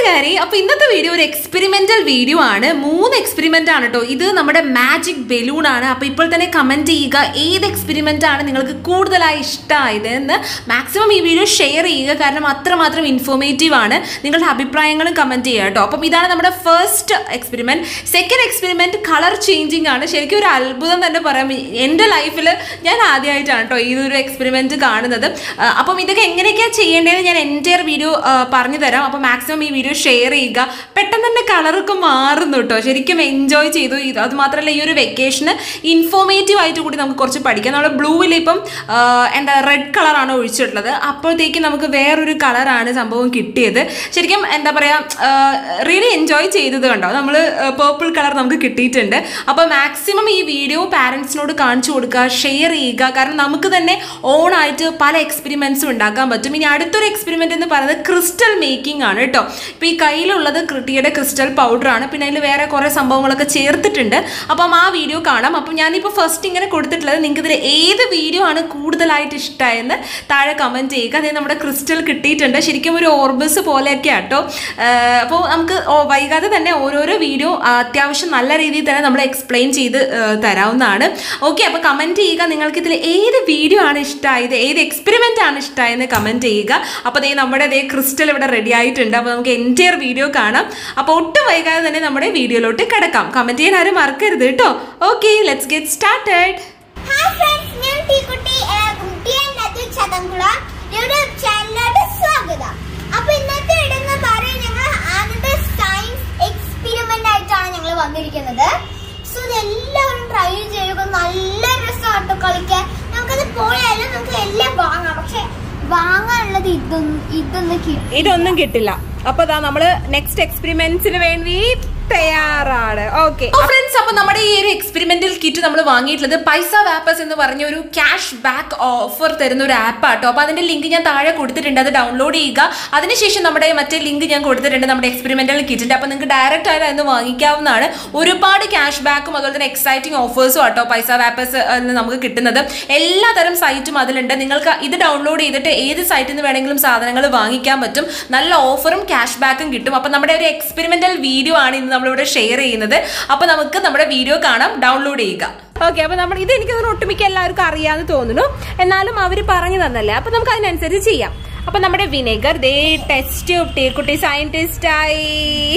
കൂട്ടുകാരി അപ്പൊ ഇന്നത്തെ വീഡിയോ ഒരു എക്സ്പെരിമെന്റൽ വീഡിയോ ആണ് മൂന്ന് എക്സ്പെരിമെന്റ് ആണ് കേട്ടോ ഇത് നമ്മുടെ മാജിക് ബലൂൺ ആണ് അപ്പൊ ഇപ്പോൾ തന്നെ കമന്റ് ചെയ്യുക ഏത് എക്സ്പെരിമെന്റ് ആണ് നിങ്ങൾക്ക് കൂടുതലായി ഇഷ്ടമായത് എന്ന് മാക്സിമം ഈ വീഡിയോ ഷെയർ ചെയ്യുക കാരണം അത്രമാത്രം ഇൻഫോർമേറ്റീവ് ആണ് നിങ്ങളുടെ അഭിപ്രായങ്ങളും കമന്റ് ചെയ്യുക കേട്ടോ അപ്പം ഇതാണ് നമ്മുടെ first experiment second experiment colour changing ആണ് ശരിക്കും ഒരു അത്ഭുതം തന്നെ പറയാം എൻ്റെ ലൈഫിൽ ഞാൻ ആദ്യമായിട്ടാണ് കേട്ടോ ഈ ഒരു എക്സ്പെരിമെന്റ് കാണുന്നത് ആ, അപ്പം ഇതൊക്കെ എങ്ങനെയൊക്കെയാണ് ചെയ്യേണ്ടതെന്ന് ഞാൻ എൻ്റെ വീഡിയോ പറഞ്ഞു തരാം അപ്പം മാക്സിമം ഈ വീഡിയോ ഷെയർ ചെയ്യുക പെട്ടെന്ന് തന്നെ കളറൊക്കെ മാറുന്നു കേട്ടോ ശരിക്കും എൻജോയ് ചെയ്തു ഇത് അത് മാത്രമല്ല ഈ ഒരു വെക്കേഷന് ഇൻഫോർമേറ്റീവ് ആയിട്ട് കൂടി നമുക്ക് കുറച്ച് പഠിക്കാം നമ്മൾ ബ്ലൂവിൽ ഇപ്പം ആ, എന്താ റെഡ് കളറാണ് ഒഴിച്ചിട്ടുള്ളത് അപ്പോഴത്തേക്ക് നമുക്ക് വേറൊരു കളറാണ് സംഭവം കിട്ടിയത് ശരിക്കും എന്താ പറയുക റിയലി എൻജോയ് ചെയ്തത് കണ്ടോ നമ്മൾ പേർപ്പിൾ കളർ നമുക്ക് കിട്ടിയിട്ടുണ്ട് അപ്പോൾ മാക്സിമം ഈ വീഡിയോ പാരൻസിനോട് കാണിച്ചു കൊടുക്കുക ഷെയർ ചെയ്യുക കാരണം നമുക്ക് തന്നെ ഓൺ ആയിട്ട് പല എക്സ്പെരിമെൻറ്റ്സും ഉണ്ടാക്കാൻ പറ്റും ഇനി അടുത്തൊരു എക്സ്പെരിമെൻ്റ് എന്ന് പറയുന്നത് ക്രിസ്റ്റൽ മേക്കിംഗ് ആണ് കേട്ടോ ഇപ്പോൾ ഈ കയ്യിലുള്ളത് ക്രിട്ടിയുടെ ക്രിസ്റ്റൽ പൗഡർ ആണ് പിന്നെ അതിൽ വേറെ കുറേ സംഭവങ്ങളൊക്കെ ചേർത്തിട്ടുണ്ട് അപ്പം ആ വീഡിയോ കാണാം അപ്പം ഞാനിപ്പോൾ ഫസ്റ്റ് ഇങ്ങനെ കൊടുത്തിട്ടുള്ളത് നിങ്ങൾക്ക് ഇതിൽ ഏത് വീഡിയോ ആണ് കൂടുതലായിട്ട് ഇഷ്ടമായെന്ന് താഴെ കമൻറ്റ് ചെയ്യുക അതായത് നമ്മുടെ ക്രിസ്റ്റൽ കിട്ടിയിട്ടുണ്ട് ശരിക്കും ഒരു ഓർബസ് പോലെയൊക്കെ ആട്ടോ അപ്പോൾ നമുക്ക് ഓ- വൈകാതെ തന്നെ ഓരോരോ വീഡിയോ അത്യാവശ്യം നല്ല രീതിയിൽ തന്നെ നമ്മൾ എക്സ്പ്ലെയിൻ ചെയ്ത് ആ, തരാവുന്നതാണ് ഓക്കെ അപ്പോൾ കമൻറ്റ് ചെയ്യുക നിങ്ങൾക്ക് ഇതിൽ ഏത് വീഡിയോ ആണ് ഇഷ്ടമായത് ഏത് എക്സ്പെരിമെൻ്റ് ആണ് ഇഷ്ടമായെന്ന് കമൻറ്റ് ചെയ്യുക അപ്പോൾ ദേ നമ്മുടെ ദേ ക്രിസ്റ്റൽ ഇവിടെ റെഡി ആയിട്ടുണ്ട് അപ്പോൾ നമുക്ക് എൻറ്റയർ വീഡിയോ കാണാം അപ്പോൾ ഒട്ടും വൈകാതെ തന്നെ നമ്മുടെ വീഡിയോയിലോട്ട് കിടക്കാം കമൻറ്റ് ചെയ്യാൻ ആരും മറക്കരുത് കേട്ടോ okay let's get started hi friends ഞാൻ ടീക്കുട്ടി എല്ലാവർക്കും ടി എൻ നദി ചതങ്കുളം യൂട്യൂബ് ചാനലിലോട്ട് സ്വാഗതം അപ്പൊ ഇന്നത്തെ ഇടുന്ന പറയും ഞങ്ങൾ ആദ്യത്തെ സയൻസ് എക്സ്പെരിമെന്റ് ആയിട്ടാണ് ഞങ്ങൾ വന്നിരിക്കുന്നത് സോ ഇതെല്ലാവരും ട്രൈ ചെയ്യുക നല്ല രസമാട്ടോ കളിക്കാൻ നമുക്കത് പോയാലും നമുക്ക് എല്ലാം വാങ്ങാം പക്ഷെ വാങ്ങാനുള്ളത് ഇതൊന്നും ഇതൊന്നും കിട്ടും ഇതൊന്നും കിട്ടില്ല അപ്പൊ ദാ നമ്മള് നെക്സ്റ്റ് എക്സ്പെരിമെന്റ്സിന് വേണ്ടി തയ്യാറാണ് ഓക്കെ ഫ്രണ്ട്സ് അപ്പൊ നമ്മുടെ ഈ ഒരു എക്സ്പെരിമെന്റൽ കിറ്റ് നമ്മൾ വാങ്ങിയിട്ടുള്ളത് പൈസ വാപ്പസ് എന്ന് പറഞ്ഞ ഒരു ക്യാഷ് ബാക്ക് ഓഫർ തരുന്ന ഒരു ആപ്പ് ആട്ടോ അപ്പൊ അതിന്റെ ലിങ്ക് ഞാൻ താഴെ കൊടുത്തിട്ടുണ്ട് അത് ഡൗൺലോഡ് ചെയ്യുക അതിനുശേഷം നമ്മുടെ മറ്റേ ലിങ്ക് ഞാൻ കൊടുത്തിട്ടുണ്ട് നമ്മുടെ എക്സ്പെരിമെന്റൽ കിറ്റിന്റെ അപ്പൊ നിങ്ങൾക്ക് ഡയറക്റ്റ് ആയിട്ട് അതിന് വാങ്ങിക്കാവുന്നതാണ് ഒരുപാട് ക്യാഷ് ബാക്കും അതുപോലെ തന്നെ എക്സൈറ്റിംഗ് ഓഫേഴ്സും ആട്ടോ പൈസ വാപ്പസ് നമുക്ക് കിട്ടുന്നത് എല്ലാ തരം സൈറ്റും അതിലുണ്ട് നിങ്ങൾക്ക് ഇത് ഡൗൺലോഡ് ചെയ്തിട്ട് ഏത് സൈറ്റിൽ നിന്ന് വേണമെങ്കിലും സാധനങ്ങൾ വാങ്ങിക്കാൻ പറ്റും നല്ല ഓഫറും ക്യാഷ് ബാക്കും കിട്ടും അപ്പൊ നമ്മുടെ ഒരു എക്സ്പെരിമെന്റൽ വീഡിയോ ആണ് ഇന്ന് നമ്മളിവിടെ ഷെയർ ചെയ്യുന്നത് അപ്പൊ നമുക്ക് നമ്മുടെ വീഡിയോ കാണാം ഡൗൺലോഡ് ചെയ്യുക ഓക്കെ അപ്പൊ നമ്മൾ ഇത് എനിക്ക് തോന്നുന്നു ഒട്ടുമിക്ക എല്ലാവർക്കും അറിയാന്ന് തോന്നുന്നു എന്നാലും അവർ പറഞ്ഞു തന്നല്ലേ അപ്പൊ നമുക്ക് അതിനനുസരിച്ച് ചെയ്യാം അപ്പൊ നമ്മുടെ വിനെഗർ ദേ ടെസ്റ്റ് കുട്ടി സയന്റിസ്റ്റ് ആയി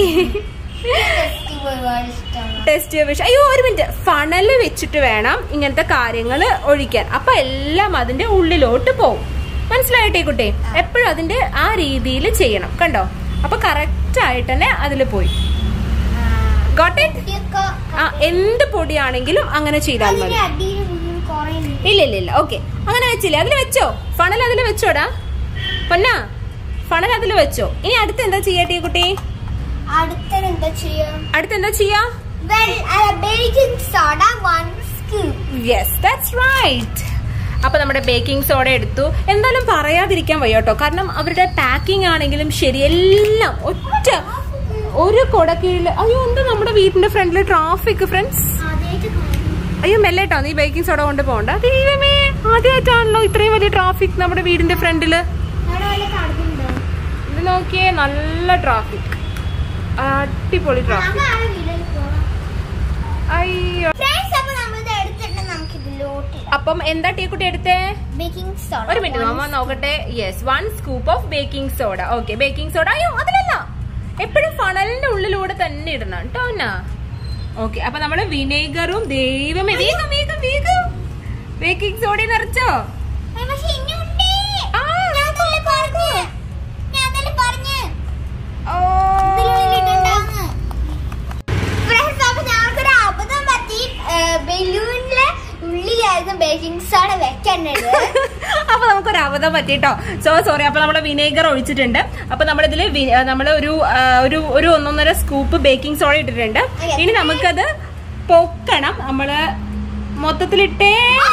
ഒരുപാട് ഇഷ്ടമാണ് ടെസ്റ്റ് വിഷ അയ്യോ ഒരു മിനിറ്റ് ഫണല് വെച്ചിട്ട് വേണം ഇങ്ങനത്തെ കാര്യങ്ങൾ ഒഴിക്കാൻ അപ്പൊ എല്ലാം അതിന്റെ ഉള്ളിലോട്ട് പോകും മനസ്സിലായിട്ടേ കുട്ടി എപ്പോഴും അതിന്റെ ആ രീതിയിൽ ചെയ്യണം കണ്ടോ അപ്പൊ കറക്റ്റ് ആയിട്ട് തന്നെ അതിൽ പോയി ഗോട്ട് ഇറ്റ് കുട്ടിയൊക്കെ ആ എന്ത് പൊടിയാണെങ്കിലും അങ്ങനെ ചെയ്താൽ മതി അതിന്റെ അടിയിൽ വീഴും കുറേ ഉണ്ട്. ഇല്ല ഇല്ല ഇല്ല ഓക്കെ അങ്ങനെ വെച്ചില്ലേ അതിൽ വെച്ചോ ഫണൽ അതിൽ വെച്ചോടാ പൊന്നാ ഫണൽ അതിൽ വെച്ചോ ഇനി അടുത്ത് എന്താ ചെയ്യട്ടെ കുട്ടി അടുത്തത് എന്താ ചെയ്യാ അടുത്ത് എന്താ ചെയ്യാ baking soda one scoop yes that's right അപ്പൊ നമ്മുടെ ബേക്കിംഗ് സോഡ എടുത്തു എന്തായാലും പറയാതിരിക്കാൻ വയ്യ കേട്ടോ കാരണം അവരുടെ പാക്കിംഗ് ആണെങ്കിലും ശരി എല്ലാം ഒറ്റ ഒരു കൊടക്കീഴില് അയ്യോ എന്താ നമ്മുടെ വീടിന്റെ ഫ്രണ്ടില് ട്രാഫിക് ഫ്രണ്ട്സ് ആദ്യമായിട്ട് അയ്യോ മെല്ലേട്ടോ നീ ബേക്കിംഗ് സോഡ കൊണ്ട് പോകണ്ട ദൈവമേ ആദ്യമായിട്ടാണല്ലോ ഇത്രയും വലിയ ട്രാഫിക് നമ്മുടെ വീടിന്റെ ഫ്രണ്ടില് അവിടെ വല്ല കടന്നുണ്ടോ ഇത് നോക്കിയേ നല്ല ട്രാഫിക് അടിപൊളി ട്രാഫിക് നമുക്ക് ആ വീട്ടിൽ പോവാം അയ്യോ ഫ്രണ്ട്സ് അപ്പൊ നമ്മളിത് എടുത്തിട്ട് നമുക്ക് ഇതിലോട്ട് അപ്പം എന്താ ടീക്കുട്ടി എടുത്തേ ബേക്കിംഗ് സോഡ ഒരു മിനിറ്റ് നമ്മ നോക്കട്ടെ yes one scoop of baking soda okay baking soda അയ്യോ അതിലല്ല എപ്പോഴും ഫണലിന്റെ ഉള്ളിലൂടെ തന്നെ ഇടണം കേട്ടോ എന്നാ ഓക്കെ അപ്പൊ നമ്മള് വിനേഗറും ദൈവമേ വേഗം വേഗം വേഗം ബേക്കിംഗ് സോഡ നിറച്ചോ പക്ഷെ ഇനിയുണ്ട് ആ, ഞാൻ അതല്ലേ പറഞ്ഞ് ഞാൻ അതല്ലേ പറഞ്ഞ് ഓ ഇതിലുള്ളിലിട്ടുണ്ടാവുന്ന്. Friends, അപ്പൊ ഞങ്ങൾക്കൊരു അബദ്ധം പറ്റി ബലൂണിലെ ഉള്ളിലായിരുന്നു ബേക്കിംഗ് സോഡ വെക്കേണ്ടത് അപ്പൊ നമുക്കൊരു അബദ്ധം പറ്റിട്ടോ സോ സോറി അപ്പൊ നമ്മള് വിനേഗർ ഒഴിച്ചിട്ടുണ്ട് അപ്പൊ നമ്മളിതില് വി- ആ, നമ്മള് ഒരു ആ, ഒരു ഒരു ഒന്നൊന്നര സ്കൂപ്പ് ബേക്കിംഗ് സോഡ ഇട്ടിട്ടുണ്ട് ഇനി നമുക്കത് പൊക്കണം നമ്മള് മൊത്തത്തിലിട്ടേ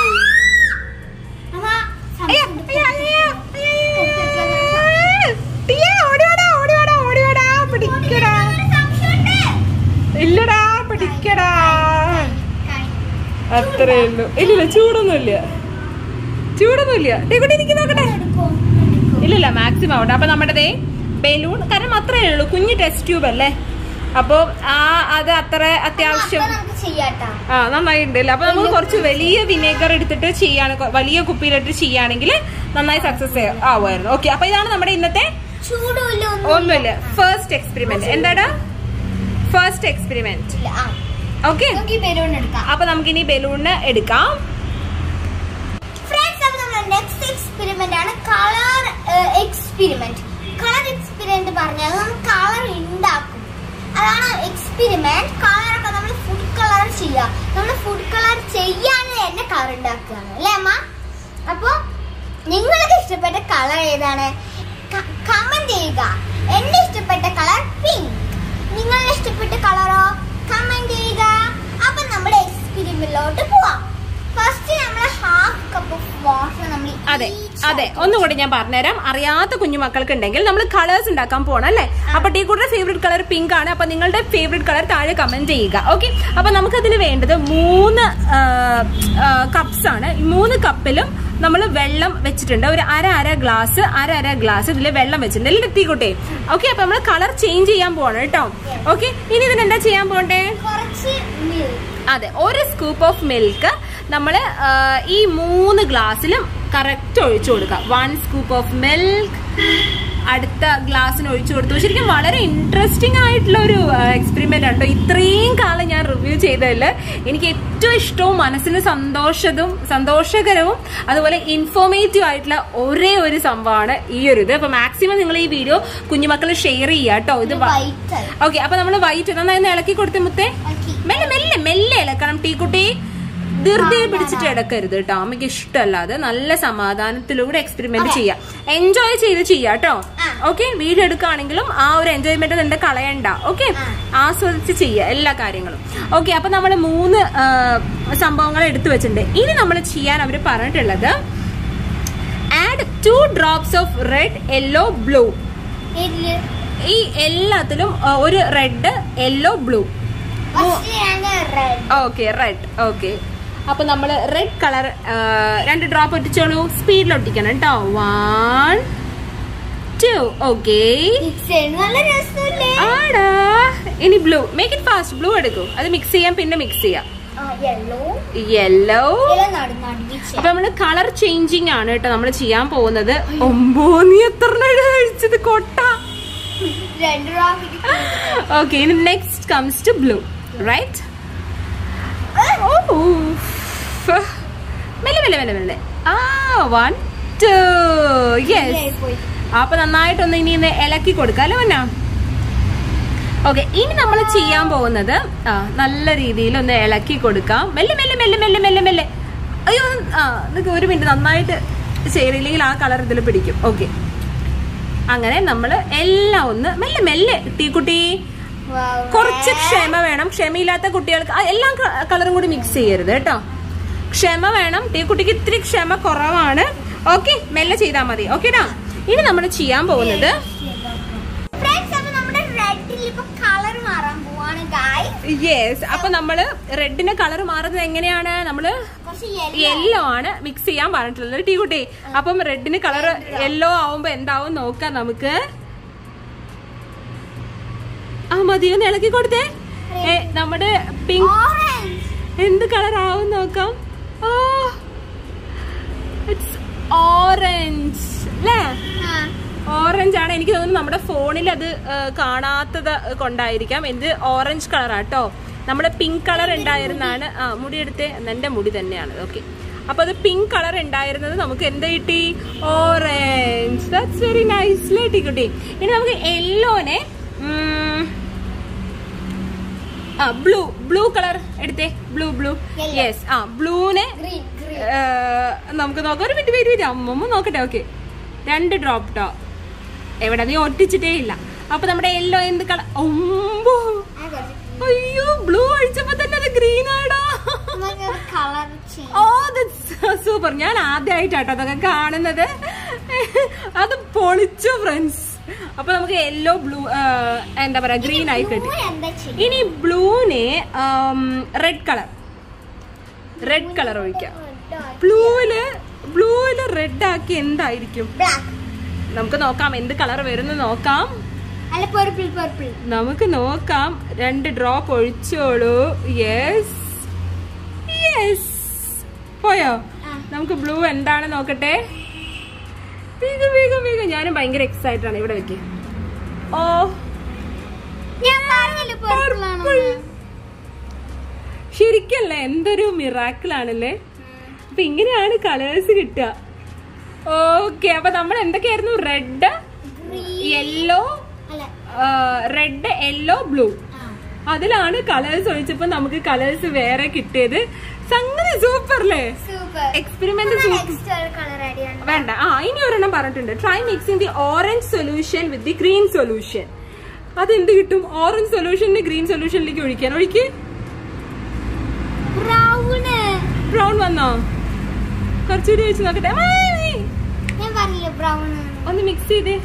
അപ്പൊ അയ്യോ, അയ്യോ, അയ്യോ, അയ്യോ. ടിയ, ഓടിവാടാ, ഓടിവാടാ, ഓടിവാടാ, പിടിക്കടാ. ഇല്ലടാ പിടിക്കടാ അത്രേ ഉള്ളൂ ഇല്ലില്ല ചൂടൊന്നുമില്ല ചൂടൊന്നുമില്ല ടീക്കുട്ടി എനിക്ക് നോക്കട്ടെ ഇല്ലില്ല മാക്സിമം ആവട്ടെ അപ്പൊ നമ്മുടെ ദേ ബലൂൺ കാരണം അത്രേ ഉള്ളൂ കുഞ്ഞു ടെസ്റ്റ് ട്യൂബ് അല്ലേ അപ്പോൾ ആ അത് അത്ര അത്യാവശ്യം അപ്പൊ നമുക്ക് ചെയ്യാട്ടാ ആ നന്നായിട്ടുണ്ട് അല്ലേ അപ്പൊ നമ്മൾ കുറച്ച് വലിയ വിനേഗർ എടുത്തിട്ട് ചെയ്യാണ് കൊ- വലിയ കുപ്പിയിലിട്ട് ചെയ്യുകയാണെങ്കിൽ നന്നായി സക്സസ് ആവുമായിരുന്നു ഓക്കെ അപ്പൊ ഇതാണ് നമ്മുടെ ഇന്നത്തെ ചൂടുമില്ല ഒന്നുമില്ല ഫസ്റ്റ് എക്സ്പെരിമെന്റ് എന്താടാ ഫസ്റ്റ് എക്സ്പെരിമെന്റ് ഒന്നുമില്ല ആ ഓക്കെ നമുക്ക് ഈ ബലൂൺ എടുക്കാം അപ്പൊ നമുക്കിനി ബലൂണിന് എടുക്കാം ഫ്രണ്ട്സ് അപ്പൊ നമ്മുടെ നെക്സ്റ്റ് എക്സ്പെരിമെന്റ് ആണ് കളർ എക്സ്പെരിമെന്റ് കളർ എക്സ്പെരിമെന്റ് പറഞ്ഞാൽ നമ്മൾ കളർ ഉണ്ടാക്കും അതാണ് എക്സ്പെരിമെന്റ് കളറൊക്കെ നമ്മൾ ഫുഡ് കളർ ചെയ്യുക നമ്മൾ ഫുഡ് കളർ ചെയ്യാതെ തന്നെ കളർ ഉണ്ടാക്കുകയാണ് അല്ലേ അമ്മ അപ്പൊ നിങ്ങൾക്ക് ഇഷ്ടപ്പെട്ട കളർ ഏതാണ് കമന്റ് ചെയ്യുക എന്റെ ഇഷ്ടപ്പെട്ട കളർ പിങ്ക് നിങ്ങളുടെ ഇഷ്ടപ്പെട്ട കളറോ കമന്റ് ചെയ്യുക അപ്പൊ നമ്മുടെ എക്സ്പെരിമെന്റിലോട്ട് പോവാം ഫസ്റ്റ് നമ്മൾ ഹാഫ് കപ്പ് ഓഫ് വാട്ടർ നമ്മൾ അതെ അതെ ഒന്നുകൂടി ഞാൻ പറഞ്ഞുതരാം അറിയാത്ത കുഞ്ഞു മക്കൾക്ക് ഉണ്ടെങ്കിൽ നമ്മൾ കളേഴ്സ് ഉണ്ടാക്കാൻ പോകണം അല്ലേ അപ്പൊ ടീക്കുട്ടിയുടെ ഫേവറേറ്റ് കളർ പിങ്ക് ആണ് അപ്പൊ നിങ്ങളുടെ ഫേവറേറ്റ് കളർ താഴെ കമന്റ് ചെയ്യുക ഓക്കെ അപ്പൊ നമുക്കതിന് വേണ്ടത് മൂന്ന് കപ്സ് ആണ് ഈ മൂന്ന് കപ്പിലും നമ്മൾ വെള്ളം വെച്ചിട്ടുണ്ട് ഒരു അര അര ഗ്ലാസ് അര അര ഗ്ലാസ് ഇതിൽ വെള്ളം വെച്ചിട്ടുണ്ട് എല്ലാം എത്തിക്കോട്ടെ ഓക്കെ അപ്പൊ നമ്മൾ കളർ ചേഞ്ച് ചെയ്യാൻ പോകണം കേട്ടോ ഓക്കെ ഇനി ഇതിന് എന്താ ചെയ്യാൻ പോകണ്ടേ കുറച്ച് milk. അതെ ഒരു സ്കൂപ്പ് ഓഫ് മിൽക്ക് നമ്മൾ ഈ മൂന്ന് ഗ്ലാസ്സിലും കറക്റ്റ് ഒഴിച്ചു കൊടുക്കുക വൺ സ്കൂപ്പ് ഓഫ് മിൽക്ക് അടുത്ത ഗ്ലാസ്സിന് ഒഴിച്ചു കൊടുത്തു ശരിക്കും വളരെ ഇൻട്രസ്റ്റിംഗ് ആയിട്ടുള്ള ഒരു എക്സ്പെരിമെന്റ് ആണ് ട്ടോ. ഇത്രയും കാലം ഞാൻ റിവ്യൂ ചെയ്തതിൽ എനിക്ക് ഏറ്റവും ഇഷ്ടവും മനസ്സിന് സന്തോഷവും സന്തോഷകരവും അതുപോലെ ഇൻഫോർമേറ്റീവ് ആയിട്ടുള്ള ഒരേ ഒരു സംഭവമാണ് ഈ ഒരു ഇത് അപ്പൊ മാക്സിമം നിങ്ങൾ ഈ വീഡിയോ കുഞ്ഞുമക്കൾ ഷെയർ ചെയ്യുക കേട്ടോ ഇത് ഇത് white ആയി. ഓക്കെ അപ്പൊ നമ്മൾ വൈറ്റ് നന്നായി ഒന്ന് ഇളക്കി കൊടുത്തേ മുത്തേ ആക്കി. മെല്ലെ മെല്ലെ മെല്ലെ ഇളക്കണം ടീക്കുട്ടി ധൃതി പിടിച്ചിട്ട് ഇടക്കരുത് കേട്ടോ അമ്മയ്ക്ക് ഇഷ്ടമല്ലാതെ നല്ല സമാധാനത്തിലൂടെ എക്സ്പെരിമെന്റ് ചെയ്യാം എൻജോയ് ചെയ്ത് ചെയ്യാം കേട്ടോ ആ. ഓക്കെ വീഡിയോ എടുക്കുകയാണെങ്കിലും ആ ഒരു എൻജോയ്മെന്റ് നിന്റെ കളയണ്ട ഓക്കെ ആ. ആസ്വദിച്ച് ചെയ്യുക എല്ലാ കാര്യങ്ങളും ഓക്കെ അപ്പൊ നമ്മൾ മൂന്ന് ആ, സംഭവങ്ങൾ എടുത്തു വെച്ചിട്ടുണ്ട് ഇനി നമ്മൾ ചെയ്യാൻ അവർ പറഞ്ഞിട്ടുള്ളത് add two drops of red yellow blue ഇതില് ഈ എല്ലാത്തിലും ആ, ഒരു റെഡ് യെല്ലോ ബ്ലൂ first ഞാന് red. ഓക്കെ റെഡ് ഓക്കെ അപ്പൊ നമ്മൾ റെഡ് കളർ രണ്ട് ഡ്രോപ്പ് ഒട്ടിച്ചോളൂ സ്പീഡിൽ ഒട്ടിക്കണം കേട്ടോ വൺ ടു ഓക്കെ Mix ചെയ്യുന്നത് നല്ല രസമില്ലേ ആടാ ഇനി blue make it fast blue എടുക്കൂ അത് മിക്സ് ചെയ്യാം പിന്നെ മിക്സ് ചെയ്യാം യെല്ലോ യെല്ലോ ഇല നടു നടുവിച്ച് അപ്പൊ നമ്മള് കളർ ചേഞ്ചിങ് ആണ് കേട്ടോ നമ്മൾ ചെയ്യാൻ പോകുന്നത് ഒമ്പോ നീ എത്ര കഴിച്ചത് കൊട്ട രണ്ട് റാഫിക്ക് ഓക്കെ ഇനി next comes to blue right മെല്ലെ മെല്ലെ മെല്ലെ മെല്ലെ ആ വൺ ടു യെസ് പോയി അപ്പൊ നന്നായിട്ടൊന്ന് ഇനി ഒന്ന് ഇളക്കി കൊടുക്കാം അല്ലേ മന്ന ഓക്കെ ഇനി നമ്മൾ ചെയ്യാൻ പോകുന്നത് ആ നല്ല രീതിയിൽ ഒന്ന് ഇളക്കി കൊടുക്കാം മെല്ലെ മെല്ലെ മെല്ലെ മെല്ലെ മെല്ലെ മെല്ലെ അയ്യോ ഒന്ന് ആ നിനക്ക് ഒരു മിനിറ്റ് നന്നായിട്ട് ചെയ്തില്ലെങ്കിൽ ആ കളർ ഇതിൽ പിടിക്കും ഓക്കെ അങ്ങനെ നമ്മൾ എല്ലാം ഒന്ന് മെല്ലെ മെല്ലെ ടീക്കുട്ടി Wow. കുറച്ച് ക്ഷമ വേണം ക്ഷമയില്ലാത്ത കുട്ടികൾക്ക് ആ, എല്ലാ കളറും കൂടി മിക്സ് ചെയ്യരുത് കേട്ടോ ക്ഷമ വേണം ടീ കുട്ടിക്ക് ഇത്തിരി ക്ഷമ കുറവാണ് ഓക്കെ മെല്ലെ ചെയ്താൽ മതി ഓക്കേടാ ഇനി നമ്മൾ ചെയ്യാൻ പോകുന്നത് Friends, അപ്പൊ നമ്മുടെ റെഡിൽ ഇപ്പൊ കളർ മാറാൻ പോവാണ് ഗായ് യെസ് അപ്പൊ നമ്മള് റെഡിന്റെ കളർ മാറുന്നത് എങ്ങനെയാണ് നമ്മള് കുറച്ച് യെല്ലോ യെല്ലോ ആണ് മിക്സ് ചെയ്യാൻ പറഞ്ഞിട്ടുള്ളത് ടീ കുട്ടി അപ്പം റെഡിന് കളർ യെല്ലോ ആവുമ്പോ എന്താവും നോക്കാം നമുക്ക് ആ മതി ഒന്ന് ഇളക്കി കൊടുത്തേ ഏ, നമ്മുടെ പിങ്ക് ഓറഞ്ച് എന്ത് കളർ ആവും നോക്കാം ഓ ഇറ്റ്സ് ഓറഞ്ച് അല്ലേ ഓറഞ്ച് ആണ് എനിക്ക് തോന്നുന്നു നമ്മുടെ ഫോണിൽ അത് ആ, കാണാത്തത് കൊണ്ടായിരിക്കാം എന്ത് ഓറഞ്ച് കളറാട്ടോ നമ്മുടെ പിങ്ക് കളർ ഉണ്ടായിരുന്നാണ് ആ മുടി എടുത്തേ എന്റെ മുടി തന്നെയാണ് ഓക്കെ അപ്പൊ അത് പിങ്ക് കളർ ഉണ്ടായിരുന്നത് നമുക്ക് എന്ത് കിട്ടി ഓറഞ്ച് ദാറ്റ്സ് വെരി നൈസ് കിട്ടി കുട്ടി ഇനി നമുക്ക് യെല്ലോനെ ആ ബ്ലൂ ബ്ലൂ കളർ എടുത്തേ ബ്ലൂ ബ്ലൂ Yellow. യെസ് ആ ബ്ലൂനെ ഗ്രീൻ ഗ്രീൻ നമുക്ക് നോക്കാം ഒരു മിനിറ്റ് വരും അമ്മമ്മ നോക്കട്ടെ ഓക്കെ രണ്ട് ഡ്രോപ്പ് ടോ എവിടെ നീ ഒട്ടിച്ചിട്ടേ ഇല്ല അപ്പൊ നമ്മുടെ യെല്ലോ എന്ത് കളർ ഒമ്പോ അയ്യോ ബ്ലൂ അടിച്ചപ്പോ തന്നെ അത് ഗ്രീൻ ആടാ കളർ ഓ സൂപ്പർ ഞാൻ ആദ്യമായിട്ടാട്ടോ അതൊക്കെ കാണുന്നത് അത് പൊളിച്ചു ഫ്രണ്ട്സ് അപ്പൊ നമുക്ക് യെല്ലോ ബ്ലൂ എന്താ പറയാ ഗ്രീൻ ആയി കിട്ടി എന്താ ചെയ്യും ഇനി ബ്ലൂനെ റെഡ് കളർ റെഡ് കളർ ഒഴിക്കാം ബ്ലൂവില് ബ്ലൂവില് റെഡ് ആക്കി എന്തായിരിക്കും ബ്ലാക്ക് നമുക്ക് നോക്കാം എന്ത് കളർ വരുന്നു നോക്കാം അല്ല പർപ്പിൾ പർപ്പിൾ നമുക്ക് നോക്കാം രണ്ട് ഡ്രോപ്പ് ഒഴിച്ചോളൂ യെസ് യെസ് പോയോ നമുക്ക് ബ്ലൂ എന്താണ് നോക്കട്ടെ വേഗം വേഗം വേഗം ഞാനും ഭയങ്കര എക്സൈറ്റഡ് ആണ് ഇവിടെ വെക്ക് ഓ ഞാൻ പറഞ്ഞല്ലോ പർപ്പിൾ ആണെന്ന് Purple. ശരിക്കല്ലേ എന്തൊരു മിറാക്കിൾ ആണല്ലേ അപ്പൊ ഇങ്ങനെയാണ് കളേഴ്സ് കിട്ടുക ഓക്കെ അപ്പൊ നമ്മൾ എന്തൊക്കെയായിരുന്നു റെഡ് യെല്ലോ അല്ല റെഡ് യെല്ലോ ബ്ലൂ ആ. അതിലാണ് കളേഴ്സ് ഒഴിച്ചപ്പോ നമുക്ക് കളേഴ്സ് വേറെ കിട്ടിയത് സംഗതി സൂപ്പർ അല്ലേ സൂപ്പർ എക്സ്പെരിമെന്റ് സൂപ്പർ നെക്സ്റ്റ് ഒരു കളർ ആഡ് ചെയ്യണം വേണ്ട ആ ഇനി ഒരെണ്ണം പറഞ്ഞിട്ടുണ്ട് try mixing the orange solution with the green solution അതെന്ത് കിട്ടും ഓറഞ്ച് സൊല്യൂഷന് ഗ്രീൻ സൊല്യൂഷനിലേക്ക് ഒഴിക്കാൻ ഒഴിക്ക് ബ്രൗണ് ബ്രൗൺ വന്നോ കുറച്ചുകൂടി ഒഴിച്ച് നോക്കട്ടെ ആ, ഞാൻ പറഞ്ഞില്ലേ ബ്രൗൺ ഒന്ന് മിക്സ് ചെയ്തേ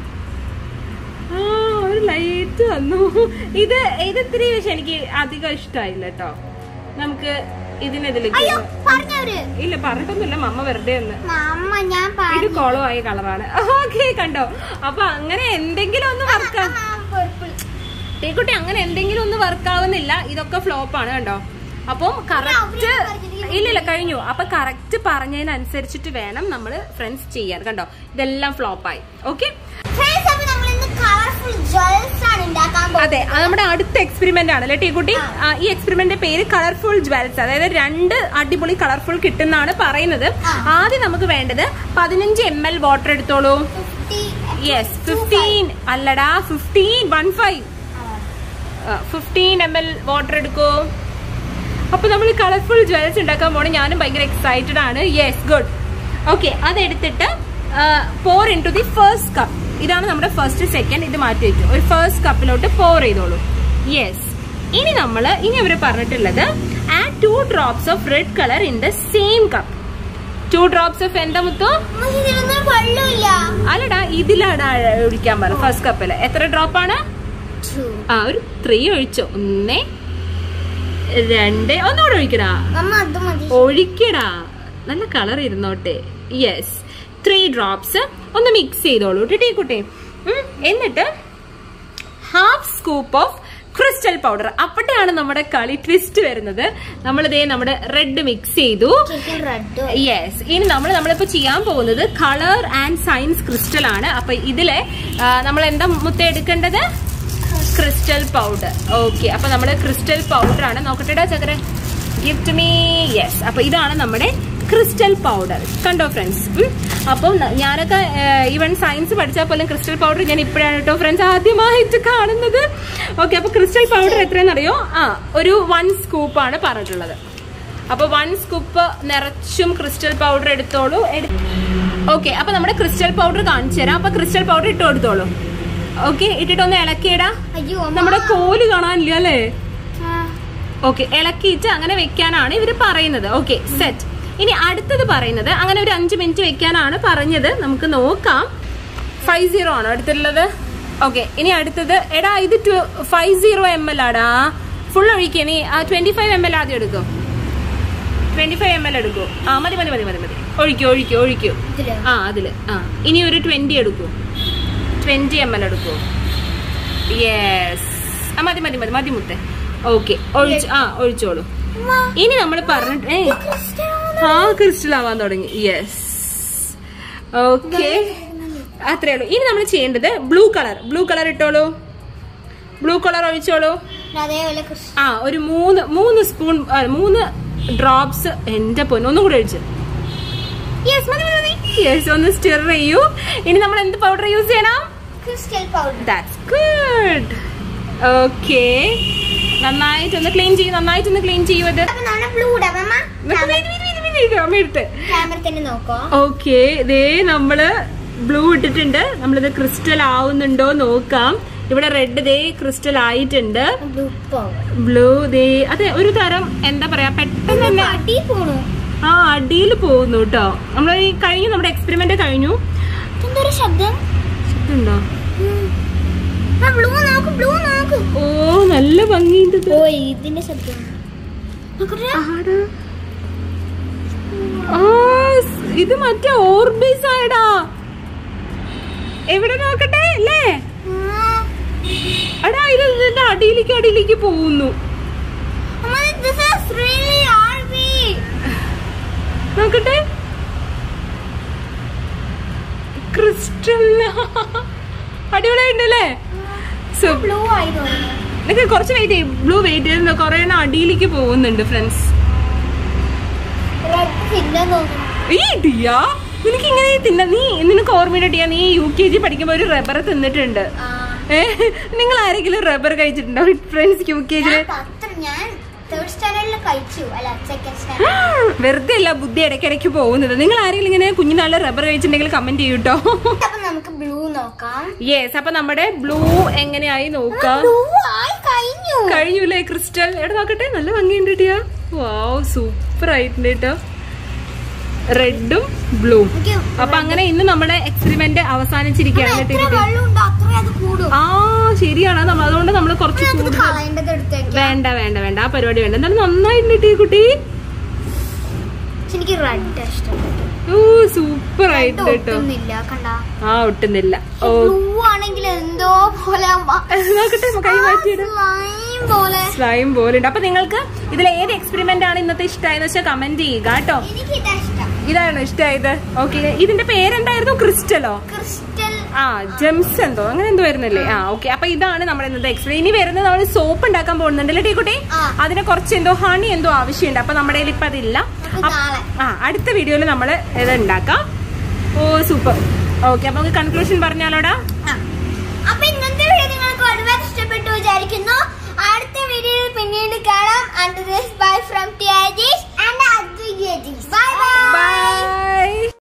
ആ ഒരു ലൈറ്റ് വന്നു ഇത് ഇത് ഇത്തിരി പക്ഷെ എനിക്ക് അധികം ഇഷ്ടമായില്ല കേട്ടോ നമുക്ക് ഇതിനെതിലേക്ക് അയ്യോ പറഞ്ഞവര് ഇല്ല പറഞ്ഞിട്ടൊന്നുമില്ല മമ്മ വെറുതെ ഒന്ന് അമ്മ ഞാൻ ഇത് പറഞ്ഞു കോളമായ കളറാണ് ഓക്കെ കണ്ടോ അപ്പൊ അങ്ങനെ എന്തെങ്കിലും ഒന്ന് വർക്കാ പർപ്പിൾ ടീക്കുട്ടി അങ്ങനെ എന്തെങ്കിലും ഒന്ന് വർക്ക് ആവുന്നില്ല ഇതൊക്കെ ഫ്ലോപ്പ് ആണ് കണ്ടോ അപ്പം കറക്റ്റ് ഇല്ല ഇല്ല കഴിഞ്ഞു അപ്പൊ കറക്റ്റ് പറഞ്ഞതിനനുസരിച്ചിട്ട് വേണം നമ്മൾ ഫ്രണ്ട്സ് ചെയ്യാൻ കണ്ടോ ഇതെല്ലാം ഫ്ലോപ്പ് ആയി ഓക്കെ ഫ്രണ്ട്സ് അപ്പൊ നമ്മൾ ഇന്ന് കളർഫുൾ ജ്വൽസ് ആണ് ഉണ്ടാക്കാൻ പോകുന്നത് അതെ അത് നമ്മുടെ അടുത്ത എക്സ്പെരിമെന്റ് ആണ് അല്ലേ ടീക്കുട്ടി ആ, ഈ എക്സ്പെരിമെന്റ് പേര് കളർഫുൾ ജ്വൽസ് അതായത് രണ്ട് അടിപൊളി കളർഫുൾ കിട്ടുന്നാണ് പറയുന്നത് ആ. ആദ്യം നമുക്ക് വേണ്ടത് പതിനഞ്ച് എം എൽ വാട്ടർ എടുത്തോളൂ 50 യെസ് ഫിഫ്റ്റീൻ അല്ലടാ fifteen one five fifteen M L water എടുക്കൂ അപ്പൊ നമ്മൾ കളർഫുൾ ജ്വൽസ് ഉണ്ടാക്കാൻ പോണേ ഞാനും ഭയങ്കര എക്സൈറ്റഡ് ആണ് യെസ് ഗുഡ് ഓക്കെ അതെടുത്തിട്ട് pour into the first cup ഇതാണ് നമ്മുടെ ഫസ്റ്റ് സെക്കൻഡ് ഇത് മാറ്റി വെക്കും ഒരു ഫസ്റ്റ് കപ്പിലോട്ട് പോർ ചെയ്തോളൂ യെസ് ഇനി നമ്മൾ ഇനി അവർ പറഞ്ഞിട്ടുള്ളത് add two drops of red colour in the same cup two drops of എന്താ മുത്തോ അമ്മ ഇതിലൊന്നും വെള്ളമില്ല അല്ലടാ ഇതിലാണ് ഒഴിക്കാൻ പറഞ്ഞത് ഫസ്റ്റ് കപ്പില് എത്ര ഡ്രോപ്പ് ആണ് ആ ഒരു ത്രീ ഒഴിച്ചോ ഒന്നേ രണ്ട് ഒന്നുകൂടെ ഒഴിക്കടാ അമ്മ അത് മതി ഒഴിക്കടാ നല്ല കളർ ഇരുന്നോട്ടെ യെസ് ത്രീ ഡ്രോപ്സ് ഒന്ന് മിക്സ് ചെയ്തോളൂ ടീ കുട്ടി എന്നിട്ട് half scoop of crystal powder അപ്പോഴാണ് നമ്മുടെ കളി ട്വിസ്റ്റ് വരുന്നത് നമ്മളിതേ നമ്മുടെ റെഡ് മിക്സ് ചെയ്തു റെഡ് യെസ് ഇനി നമ്മൾ നമ്മളിപ്പോ ചെയ്യാൻ പോകുന്നത് കളർ ആൻഡ് സയൻസ് ക്രിസ്റ്റൽ ആണ് അപ്പൊ ഇതിലെ ആ, നമ്മൾ എന്താ മുത്ത എടുക്കേണ്ടത് ക്രിസ്റ്റൽ പൗഡർ ഓക്കെ അപ്പൊ നമ്മള് ക്രിസ്റ്റൽ പൗഡർ ആണ് നോക്കട്ടെടാ ചക്കര ഗിഫ്റ്റ് മീ യെസ് അപ്പൊ ഇതാണ് നമ്മുടെ ക്രിസ്റ്റൽ പൗഡർ കണ്ടോ ഫ്രണ്ട്സ് അപ്പം ന- ഞാനൊക്കെ ഈവൻ സയൻസ് പഠിച്ചാൽ പോലും ക്രിസ്റ്റൽ പൗഡർ ഞാൻ ഇപ്പോഴാണ് കേട്ടോ ഫ്രണ്ട്സ് ആദ്യമായിട്ട് കാണുന്നത് ഓക്കെ അപ്പൊ ക്രിസ്റ്റൽ പൗഡർ എത്രയെന്നറിയോ ആ ഒരു വൺ സ്കൂപ്പാണ് പറഞ്ഞിട്ടുള്ളത് അപ്പൊ വൺ സ്കൂപ്പ് നിറച്ചും ക്രിസ്റ്റൽ പൗഡർ എടുത്തോളൂ ഓക്കെ അപ്പൊ നമ്മുടെ ക്രിസ്റ്റൽ പൗഡർ കാണിച്ചു തരാം അപ്പൊ ക്രിസ്റ്റൽ പൗഡർ ഇട്ട് കൊടുത്തോളൂ ഓക്കെ ഇട്ടിട്ടൊന്ന് ഇളക്കിയിടാ അയ്യോ അമ്മ. നമ്മുടെ കോല് കാണാനില്ല അല്ലേ ആ. ഓക്കെ ഇളക്കിയിട്ട് അങ്ങനെ വെക്കാനാണ് ഇവര് പറയുന്നത് ഓക്കെ സെറ്റ് ഇനി അടുത്തത് പറയുന്നത് അങ്ങനെ ഒരു അഞ്ച് മിനിറ്റ് വെക്കാനാണ് പറഞ്ഞത് നമുക്ക് നോക്കാം ഫൈവ് സീറോ ആണോ അടുത്തുള്ളത് ഓക്കെ ഇനി അടുത്തത് എടാ ഇത് ഫൈവ് സീറോ എം എൽ ആടാ ഫുൾ ഒഴിക്കുക നീ ട്വന്റി ഫൈവ് എം എൽ ആദ്യം എടുക്കും ട്വന്റി ഫൈവ് എം എൽ എടുക്കൂ ആ മതി മതി മതി മതി മതി ഒഴിക്കൂ ഒഴിക്കൂ ഒഴിക്കൂ ഇതില്? ആ അതില് ആ ഇനി ഒരു ട്വന്റി എടുക്കൂ ട്വന്റി എം എൽ എടുക്കൂ യെസ് ആ മതി മതി മതി മതി മുത്തേ ഓക്കെ ഒഴിച്ചു ആ ഒഴിച്ചോളൂ അമ്മ, ഇനി നമ്മൾ പറഞ്ഞിട്ട് ഏ ക്രിസ്റ്റൽ ആ ക്രിസ്റ്റൽ ആവാൻ തുടങ്ങി യെസ് ഓക്കെ അത്രേ ഉള്ളൂ ഇനി നമ്മൾ ചെയ്യേണ്ടത് ബ്ലൂ കളർ ബ്ലൂ കളർ ഇട്ടോളൂ ബ്ലൂ കളർ ഒഴിച്ചോളൂ അതേപോലെ ക്രിസ്റ്റൽ ആ ഒരു മൂന്ന് മൂന്ന് സ്പൂൺ ആ, മൂന്ന് ഡ്രോപ്സ് എന്റെ പൊന്നു ഒന്നും കൂടെ ഒഴിച്ചു യെസ് മതി മതി മതി യെസ് ഒന്ന് സ്റ്റിർ ചെയ്യൂ ഇനി നമ്മൾ എന്ത് പൗഡർ യൂസ് ചെയ്യണം crystal powder that's good okay നന്നായിട്ടൊന്ന് ക്ലീൻ ചെയ്യും നന്നായിട്ടൊന്ന് ക്ലീൻ ചെയ്യൂ അത് അപ്പൊ നമ്മുടെ ബ്ലൂ ഇടാം അമ്മ അമ്മ ക്യാമറ തന്നെ നോക്കോ ഓക്കെ ദേ നമ്മള് ബ്ലൂ ഇട്ടിട്ടുണ്ട് നമ്മളിത് ക്രിസ്റ്റൽ ആവുന്നുണ്ടോ നോക്കാം ഇവിടെ റെഡ് ദേ ക്രിസ്റ്റൽ ആയിട്ടുണ്ട് ബ്ലൂ പൗഡർ ബ്ലൂ ദേ അതെ ഒരു തരം എന്താ പറയാ പെട്ടെന്ന് തന്നെ അടി പോണു ആ അടിയിൽ പോകുന്നു കേട്ടോ നമ്മൾ ഈ കഴിഞ്ഞു നമ്മുടെ എക്സ്പെരിമെന്റ് കഴിഞ്ഞു എന്തൊരു ശബ്ദം ഉണ്ടോ ആ ബ്ലൂ നോക്ക് ബ്ലൂ നോക്ക് ഓ നല്ല ഭംഗിയുണ്ട് ഇത്. ഓ ഇതിന്റെ ശബ്ദം നോക്കട്ടെ ആടാ. ആ സ് ഇത് മറ്റേ ഓർബിസ് ആയടാ എവിടെ നോക്കട്ടെ അല്ലേ എടാ ഇത് ഇതിന്റെ അടിയിലേക്ക് അടിയിലേക്ക് പോകുന്നു അമ്മ ദിസ് ഈസ് റിയലി ആർവി നോക്കട്ടെ ക്രിസ്റ്റൽ അടിപൊളിയായിട്ടുണ്ടല്ലേ സോ ബ്ലൂ ആയി തോന്നുന്നു നിനക്ക് കുറച്ച് വെയിറ്റ് ചെയ്യും ബ്ലൂ വെയിറ്റ് ചെയ്ത് കുറെ എണ്ണം അടിയിലേക്ക് പോകുന്നുണ്ട് ഫ്രണ്ട്സ് റെഡ് പിന്നെ തോന്നുന്നു ഈ ഡിയാ നിനക്ക് ഇങ്ങനെ തിന്ന നീ നിനക്ക് ഓർമ്മയുടെ ഡിയാ നീ യു കെ ജി പഠിക്കുമ്പോ ഒരു റബ്ബർ തിന്നിട്ടുണ്ട് ആ, ഏ നിങ്ങൾ ആരെങ്കിലും റബ്ബർ കഴിച്ചിട്ടുണ്ടോ ഫ്രണ്ട്സ് യു കെ ഞാൻ ജിയില് പത്ത് ഞാൻ തേർഡ് സ്റ്റാൻഡേർഡിൽ കഴിച്ചു അല്ല സെക്കൻഡ് സ്റ്റാൻഡേർഡ് വെറുതെ അല്ല ബുദ്ധി ഇടയ്ക്കിടയ്ക്ക് പോകുന്നത് നിങ്ങൾ ആരെങ്കിലും ഇങ്ങനെ കുഞ്ഞുനാളിൽ റബ്ബർ കഴിച്ചിട്ടുണ്ടെങ്കിൽ കമന്റ് ചെയ്യൂട്ടോ അപ്പൊ നമുക്ക് ബ്ലൂ നോക്കാം യെസ് അപ്പൊ നമ്മുടെ ബ്ലൂ എങ്ങനെയായി നോക്കാം ബ്ലൂ ആയി കഴിഞ്ഞു കഴിഞ്ഞൂലേ ക്രിസ്റ്റൽ എവിടെ നോക്കട്ടെ നല്ല ഭംഗിയുണ്ട് ടിയാ വാവ് സൂപ്പർ ആയിട്ടുണ്ട് കേട്ടോ റെഡും ബ്ലൂ എനിക്ക് അപ്പൊ അങ്ങനെ ഇന്ന് നമ്മുടെ എക്സ്പെരിമെന്റ് അവസാനിച്ചിരിക്കുകയാണ് എത്ര കേട്ടോ വെള്ളം ഉണ്ടോ അത്രയും അത് കൂടും ആ ശരിയാണ് നമ്മൾ അതുകൊണ്ട് നമ്മൾ കുറച്ച് നമുക്ക് കൂടുതൽ കളയേണ്ടത് എടുത്തേക്കാം വേണ്ട വേണ്ട വേണ്ട ആ പരിപാടി വേണ്ട എന്നാലും നന്നായിട്ടുണ്ട് ടീ കുട്ടി പക്ഷെ എനിക്ക് റെഡ് ഇഷ്ടപ്പെട്ടു ഓ സൂപ്പർ ആയിട്ട് കേട്ടോ ഒട്ടുന്നില്ല കണ്ട ആ ഒട്ടുന്നില്ല ഓ ബ്ലൂ ആണെങ്കിൽ എന്തോ പോലെ നോക്കട്ടെ കൈ മാറ്റിയിടും slime പോലെ സ്ലൈം പോലെ ഉണ്ട് അപ്പൊ നിങ്ങൾക്ക് ഇതിൽ ഏത് എക്സ്പെരിമെന്റ് ആണ് ഇന്നത്തെ ഇഷ്ടമായെന്ന് വെച്ചാൽ കമന്റ് ചെയ്യുക കേട്ടോ എനിക്ക് ഇതാ ഇഷ്ടം ഇതാണോ ഇഷ്ടമായത് ഓക്കെ ഇതിന്റെ പേരെന്തായിരുന്നു ക്രിസ്റ്റലോ ക്രിസ്റ്റൽ ആ ജെംസ് എന്തോ അങ്ങനെ എന്തോ വരുന്നില്ലേ ആ ഓക്കെ അപ്പൊ ഇതാണ് നമ്മുടെ ഇന്നത്തെ എക്സ്പെരി ഇനി വരുന്നത് നമ്മൾ സോപ്പ് ഉണ്ടാക്കാൻ പോകുന്നുണ്ടല്ലേ ടീക്കുട്ടി ആ. അതിന് കുറച്ച് എന്തോ ഹണി എന്തോ ആവശ്യമുണ്ട് അപ്പൊ നമ്മുടെ കയ്യിൽ ഇപ്പൊ അതില്ല നമുക്ക് അപ്പ- നാളെ. ആ അടുത്ത വീഡിയോയിൽ നമ്മൾ ഇത് ഉണ്ടാക്കാം ഓ സൂപ്പർ ഓക്കെ അപ്പൊ നമുക്ക് കൺക്ലൂഷൻ പറഞ്ഞാലോടാ ആ. അപ്പൊ ഇന്നത്തെ വീഡിയോ നിങ്ങൾക്ക് ഒരുപാട് ഇഷ്ടപ്പെട്ടു വിചാരിക്കുന്നു അടുത്ത വീഡിയോയിൽ പിന്നീട് കാണാം and this bye from T bye bye by